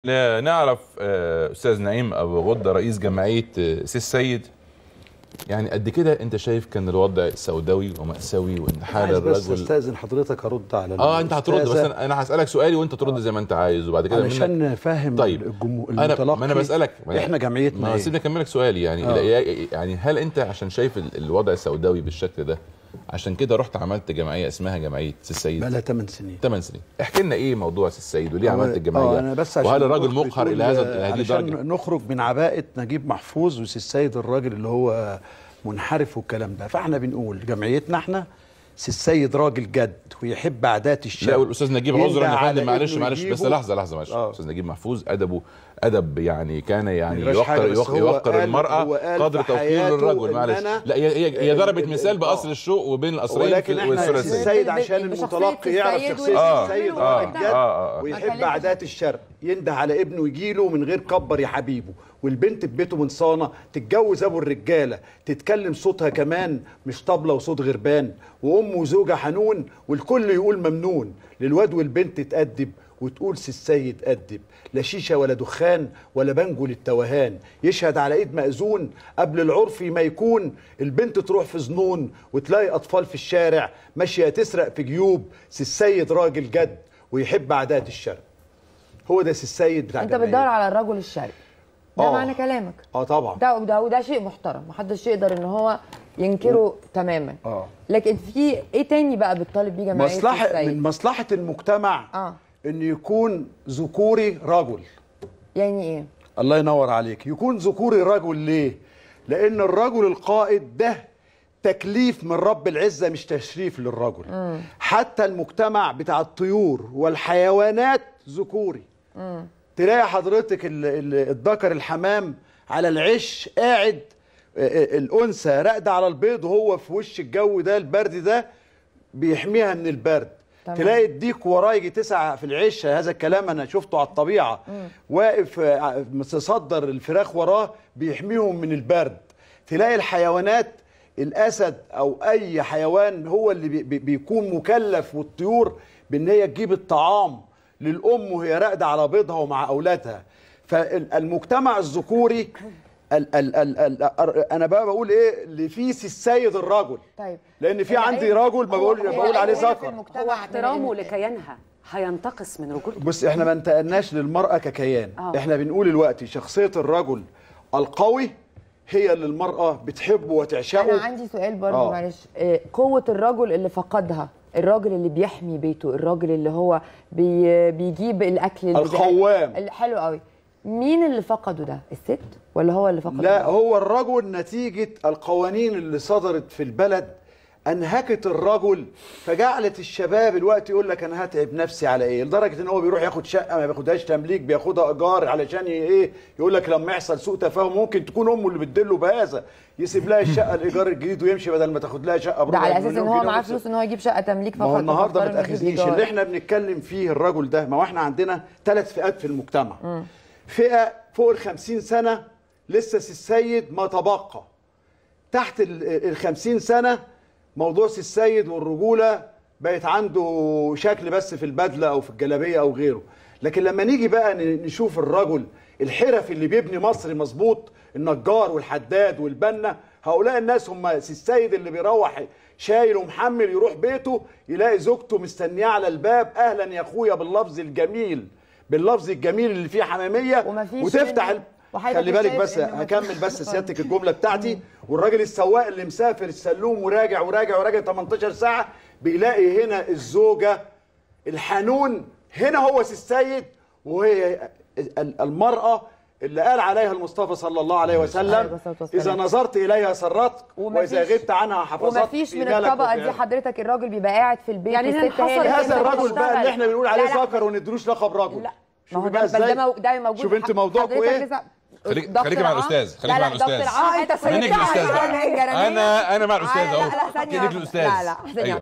لا نعرف آه، استاذ نعيم ابو غده رئيس جمعيه آه، سي السيد يعني قد كده انت شايف كان الوضع سوداوي ومأساوي وان حال عايز بس الرجل استاذن حضرتك ارد على اه انت هترد بس الأستاذة انا أنا هسالك سؤالي وانت ترد زي ما انت عايز وبعد كده منك علشان نفهم طيب. الجمهور انا المتلقي ما انا بسالك ما أنا- احنا جمعيتنا ما إيه؟ سيبني اكملك سؤالي يعني آه. يعني هل انت عشان شايف ال- الوضع السوداوي بالشكل ده عشان كده رحت عملت جمعيه اسمها جمعيه سي السيد بقى لها 8 سنين 8 سنين احكي لنا ايه موضوع سي السيد وليه عملت آه، الجمعيه انا بس عشان وهل الراجل الأخت مقهر بتقول، الى هذا آه، الى هذه علشان الدرجه نخرج من عباءه نجيب محفوظ وسي السيد الراجل اللي هو منحرف والكلام ده فاحنا بنقول جمعيتنا احنا سي السيد راجل جد ويحب عادات الشعب لا والاستاذ نجيب عذرا يندى يا على فندم معلش ابنه معلش بس يجيبه. لحظه لحظه معلش آه. استاذ نجيب محفوظ ادبه ادب يعني كان يعني ميراش حاجة، يوقر بس يوقر, هو يوقر قال- المراه هو قال قدر في توقير حياته للرجل إن معلش أنا- لا هي هي, هي ال- ضربت ال- مثال آه. بقصر الشوق وبين القصرين ولكن في احنا والثلاثيه سي السيد بال- عشان بشخصية المتلقي يعرف السيد شخصيه آه، السيد آه، راجل آه، جد آه، آه. ويحب ما عادات الشرق ينده على ابنه يجيله من غير كبر يا حبيبه والبنت في بيته من صانه تتجوز ابو الرجاله تتكلم صوتها كمان مش طبله وصوت غربان وام وزوجها حنون والكل يقول ممنون للواد والبنت تأدب وتقول سي السيد أدب لا شيشة ولا دخان ولا بنجو للتوهان يشهد على ايد مأذون قبل العرف ما يكون البنت تروح في ظنون وتلاقي أطفال في الشارع ماشية تسرق في جيوب سي السيد راجل جد ويحب عادات الشرق هو ده سي السيد بتاع انت جمعية. بتدور على الرجل الشرقي ده آه. معنى كلامك اه طبعا ده وده وده شيء محترم محدش يقدر ان هو ينكره تماما اه لكن في ايه تاني بقى بتطالب بيه جمعيه مصلحة السيد؟ من مصلحة المجتمع اه انه يكون ذكوري رجل يعني ايه الله ينور عليك يكون ذكوري رجل ليه لان الرجل القائد ده تكليف من رب العزة مش تشريف للرجل حتى المجتمع بتاع الطيور والحيوانات ذكوري تلاقي حضرتك ال- ال- الذكر الحمام على العش قاعد آه، آه، الانثى راقده على البيض وهو في وش الجو ده البرد ده بيحميها من البرد تمام. تلاقي الديك وراه يجي تسعة في العش هذا الكلام انا شفته على الطبيعه واقف آه، متصدر الفراخ وراه بيحميهم من البرد تلاقي الحيوانات الاسد او اي حيوان هو اللي بي- بي- بيكون مكلف والطيور بان هي تجيب الطعام للام وهي راقده على بيضها ومع اولادها فالمجتمع الذكوري ال ال ال ال انا بقى بقول ايه اللي فيه سي السيد الرجل طيب لان في العيب- عندي رجل ما هو- بقول هو بقول عليه العيب هنا في ذكر المجتمع هو احترامه من- لكيانها هينتقص من رجولته بص احنا ما انتقلناش للمرأة ككيان آه. احنا بنقول دلوقتي شخصية الرجل القوي هي اللي المرأة بتحبه وتعشقه انا عندي سؤال برضه آه. معلش إيه، قوه الرجل اللي فقدها الراجل اللي بيحمي بيته الراجل اللي هو بي بيجيب الاكل اللي القوام. اللي حلو قوي مين اللي فقده ده الست ولا هو اللي فقده لا الراجل؟ هو الرجل نتيجة القوانين اللي صدرت في البلد انهكت الرجل فجعلت الشباب الوقت يقول لك انا هتعب نفسي على ايه لدرجه ان هو بيروح ياخد شقه ما بياخدهاش تمليك بياخدها ايجار علشان ي- ايه يقول لك لما يحصل سوء تفاهم ممكن تكون امه اللي بتدله بهذا يسيب لها الشقه الايجار الجديد ويمشي بدل ما تاخد لها شقه ده بربع على اساس مليون ان هو جنيه معاه ونص. فلوس ان هو يجيب شقه تمليك ما هو فقط النهارده ما فاختار إنه يجيب تاخذنيش إيجار. اللي احنا بنتكلم فيه الرجل ده ما هو احنا عندنا ثلاث فئات في المجتمع فئه فوق ال 50 سنه لسه سي السيد ما تبقى تحت ال 50 سنه موضوع سي السيد والرجوله بقت عنده شكل بس في البدله او في الجلابيه او غيره لكن لما نيجي بقى ن- نشوف الرجل الحرفي اللي بيبني مصر مظبوط النجار والحداد والبنا هؤلاء الناس هم سي السيد اللي بيروح شايل ومحمل يروح بيته يلاقي زوجته مستنياه على الباب اهلا يا اخويا باللفظ الجميل باللفظ الجميل اللي فيه حماميه ومفيش وتفتح منه- ال... وحضرتك خلي بالك شايف بس إن مفيش هكمل بس فرق. سيادتك الجمله بتاعتي والراجل السواق اللي مسافر السلوم وراجع وراجع وراجع 18 ساعه بيلاقي هنا الزوجه الحنون هنا هو سي السيد وهي ال- المراه اللي قال عليها المصطفى صلى الله عليه عليه وسلم الصلاة والسلام. اذا نظرت اليها سرتك ومفيش- واذا غبت عنها حفظتك ومفيش في من مالك الطبقه وفي دي عرضك. حضرتك الراجل بيبقى قاعد في البيت يعني هنا والست هي اللي انحصر هذا بتنزل الرجل بقى تشتغل. اللي احنا بنقول عليه لا، لا. ذكر وندروش لقب رجل لا ما شوفي هو بقى ده, ده, ازاي مو- ده موجود شوف انت حضرتك موضوعكم ايه لسه- خليك- دكتور خليكي مع عاطف- الأستاذ، خليكي لا، مع لا، الأستاذ. دكتور عاطف انت خليك خليك الأستاذ مع بقى. الجرانية. انا انا مع الاستاذ لا، لا، اهو لا، ثانية ايدك واحدة. الاستاذ لا لا ثانية أيوة.